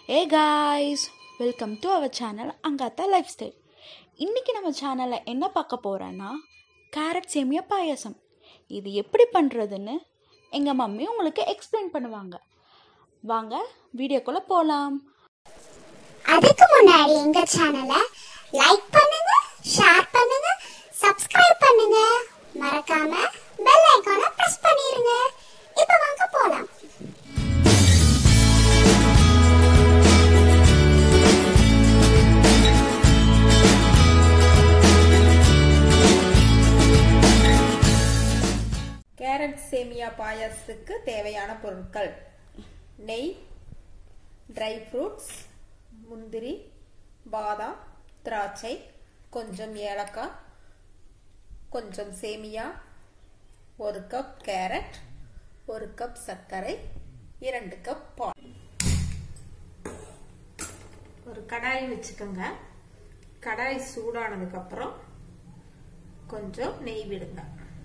A guys welcome to our channel Angatha life style இன்றைக்கி நம்ம சேனலில் என்ன பார்க்க போகிறோன்னா கேரட் சேமியா பாயாசம் இது எப்படி பண்ணுறதுன்னு எங்கள் மம்மி உங்களுக்கு எக்ஸ்பிளைன் பண்ணுவாங்க வாங்க வீடியோக்குள்ளே போகலாம் அதுக்கு முன்னாடி எங்க சேனலை லைக் பண்ணுங்க ஷேர் பண்ணுங்க சப்ஸ்கிரைப் பண்ணுங்க மறக்காம பெல் ஐகானை பிரஸ் பண்ணிருங்க இப்போ வாங்க போலாம் கேரட் சேமியா பாயாசத்துக்கு தேவையான பொருட்கள் நெய் ட்ரை ஃப்ரூட்ஸ் முந்திரி பாதாம் திராட்சை கொஞ்சம் ஏலக்காய் கொஞ்சம் சேமியா ஒரு கப் கேரட் ஒரு கப் சர்க்கரை இரண்டு கப் பால் ஒரு கடாய் வச்சுக்கோங்க கடாய் சூடானதுக்கப்புறம் கொஞ்சம் நெய் விடுங்க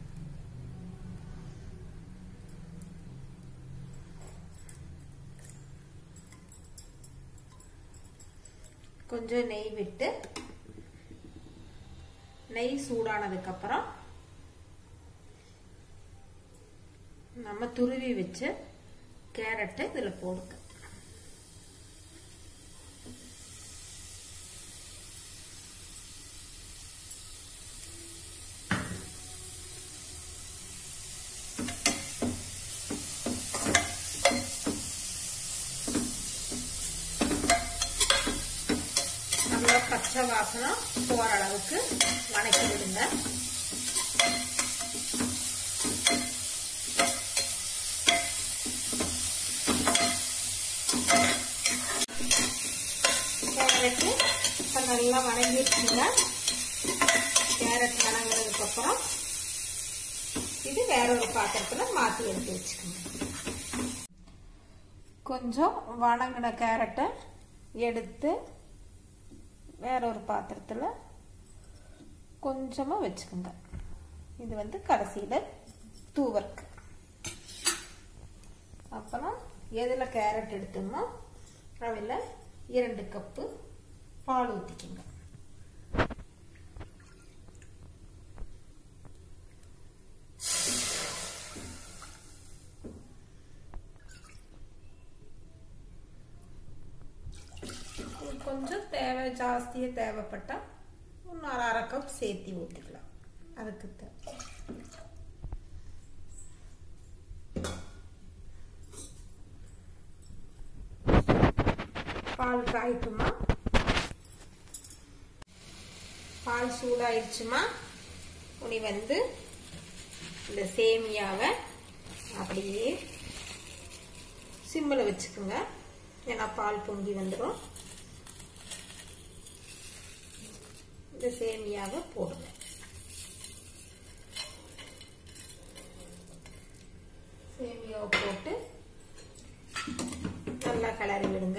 கொஞ்சம் நெய் விட்டு நெய் சூடானதுக்கு அப்புறம் நம்ம துருவி வச்சு கேரட்டை இதில் போடுங்க நல்லா பச்சை வாசனம் போற அளவுக்கு வணக்கி விடுங்க கேரட்டு இப்போ நல்லா வணங்கிடுச்சுங்க கேரட் வணங்கினதுக்கு அப்புறம் இது வேற ஒரு பாத்திரத்துல மாத்தி எடுத்து வச்சுக்கோங்க கொஞ்சம் வணங்கின கேரட்டை எடுத்து வேற ஒரு பாத்திரத்தில் கொஞ்சமாக வச்சுக்கோங்க இது வந்து கடைசியில் தூவருக்கு அப்புறம் எதில் கேரட் எடுத்தோமோ அதில் இரண்டு கப்பு பால் ஊற்றிக்கோங்க இது கொஞ்சம் தேவை ஜாஸ்தியாக தேவைப்பட்டால் இன்னொரு அரை கப் சேர்த்தி ஊற்றிக்கலாம் அதுக்கு தேவை பால் காய்ட்டுமா பால் சூடாயிடுச்சுமா உனி வந்து இந்த சேமியாவை அப்படியே சிம்மில் வச்சுக்கோங்க ஏன்னா பால் பொங்கி வந்துடும் இந்த சேமியாவை போடுங்க சேமியாவை போட்டு நல்லா கிளறி விடுங்க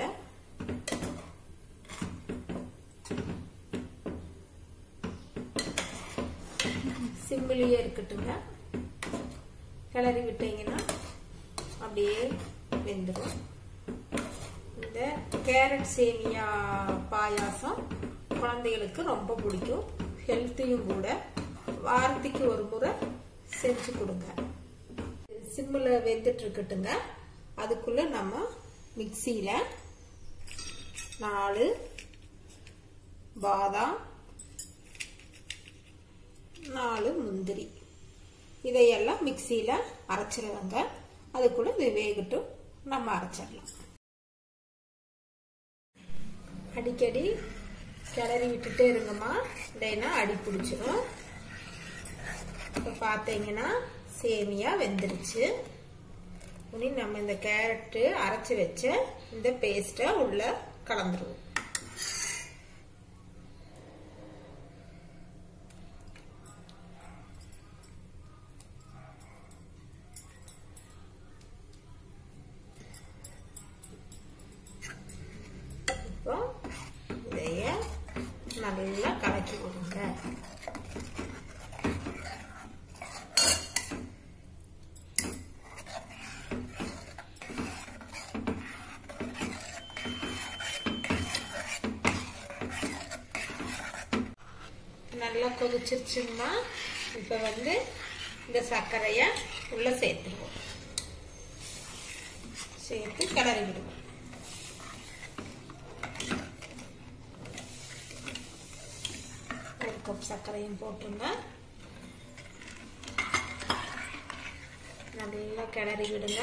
சிம்பிளியே இருக்கட்டுங்க கிளறி விட்டீங்கன்னா அப்படியே வெந்துடும் இந்த கேரட் சேமியா பாயாசம் குழந்தைகளுக்கு ரொம்ப பிடிக்கும் ஹெல்த்தியும் கூட வாரத்துக்கு ஒரு முறை செஞ்சு கொடுங்க சிம்மில் வெந்துட்டு இருக்கட்டுங்க அதுக்குள்ள நம்ம மிக்சியில் நாலு பாதாம் நாலு முந்திரி இதையெல்லாம் மிக்சியில் அரைச்சிருவாங்க அதுக்குள்ள இது வேகட்டும் நம்ம அரைச்சிடலாம் அடிக்கடி கிளறி விட்டுட்டே இருங்கம்மா இல்லைன்னா அடி பிடிச்சிரும் இப்போ பார்த்தீங்கன்னா சேமியா வெந்துருச்சு இனி நம்ம இந்த கேரட்டு அரைச்சி வச்ச இந்த பேஸ்ட்டை உள்ள கலந்துருவோம் இப்போ இதைய நல்லா கலக்கி விடுங்க நல்லா கொதிச்சிருச்சுங்கம்மா இப்போ வந்து இந்த சர்க்கரையை உள்ளே சேர்த்துருவோம் சேர்த்து கிளறி விடுவோம் ஒரு கப் சர்க்கரையும் போட்டுருங்க நல்லா கிளறி விடுங்க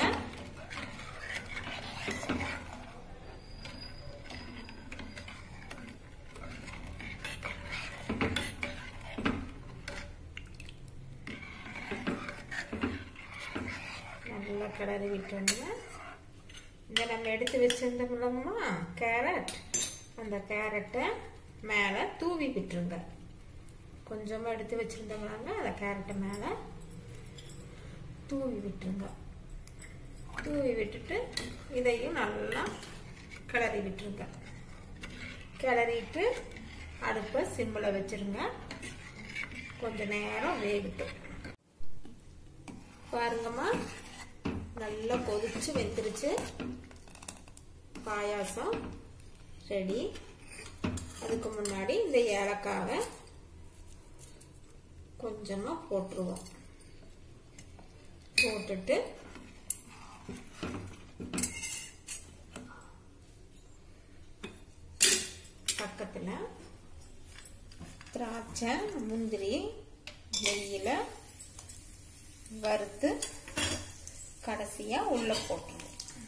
நல்லா கிளறி விட்டுருங்க இந்த நம்ம எடுத்து வச்சிருந்தோம்லம்மா கேரட் அந்த கேரட்டை மேலே தூவி விட்டுருங்க கொஞ்சமாக எடுத்து வச்சுருந்தோம்னாங்க அந்த கேரட்டை மேலே தூவி விட்டுருங்க தூவி விட்டுட்டு இதையும் நல்லா கிளறி விட்டுருங்க கிளறிட்டு அடுப்பை சிம்மில் வச்சிருங்க கொஞ்ச நேரம் வேகட்டும் பாருங்கம்மா நல்லா கொதிச்சு வெந்துருச்சு பாயாசம் ரெடி அதுக்கு முன்னாடி இந்த ஏலக்காவை கொஞ்சமாக போட்டுருவோம் போட்டுட்டு பக்கத்தில் திராட்சை முந்திரி நெய்யில் வறுத்து கடைசியாக உள்ளே போட்டுருவோம்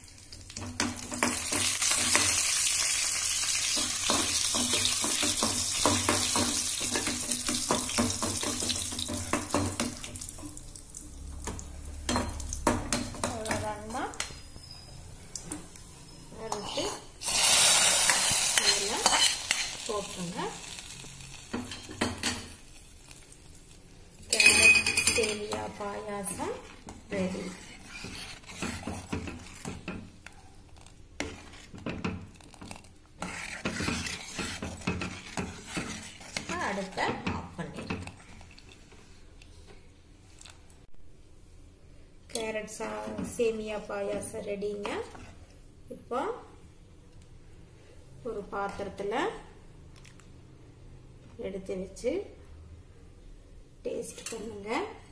அவ்வளோதாங்கம்மா வறுத்து இதில் போட்டுருங்க கேரட் சேமியா பாயாசம் ரெடி அடுப்பை ஆஃப் பண்ணிடுங்க கேரட் சா சேமியா பாயாசம் ரெடிங்க இப்போ ஒரு பாத்திரத்தில் எடுத்து வச்சு டேஸ்ட் பண்ணுங்க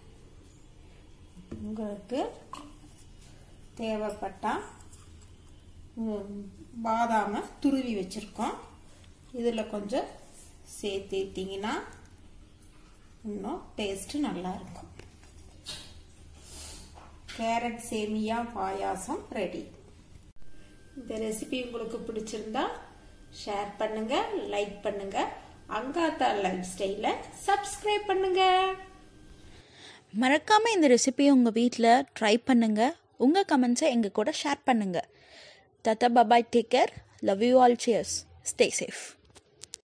உங்களுக்கு தேவைப்பட்டா ம், பாதாமை துருவி வச்சுருக்கோம் இதில் கொஞ்சம் சேர்த்துட்டிங்கன்னா இன்னும் டேஸ்ட்டு நல்லா இருக்கும் கேரட் சேமியா பாயாசம் ரெடி இந்த ரெசிபி உங்களுக்கு பிடிச்சிருந்தா ஷேர் பண்ணுங்க லைக் பண்ணுங்க அங்காத்தா லைஃப் ஸ்டைலை சப்ஸ்கிரைப் பண்ணுங்க மறக்காமல் இந்த ரெசிபியை உங்கள் வீட்டில் ட்ரை பண்ணுங்கள் உங்கள் கமெண்ட்ஸை எங்கள் கூட ஷேர் பண்ணுங்கள் தத்தா பபாய் take care love you all cheers stay safe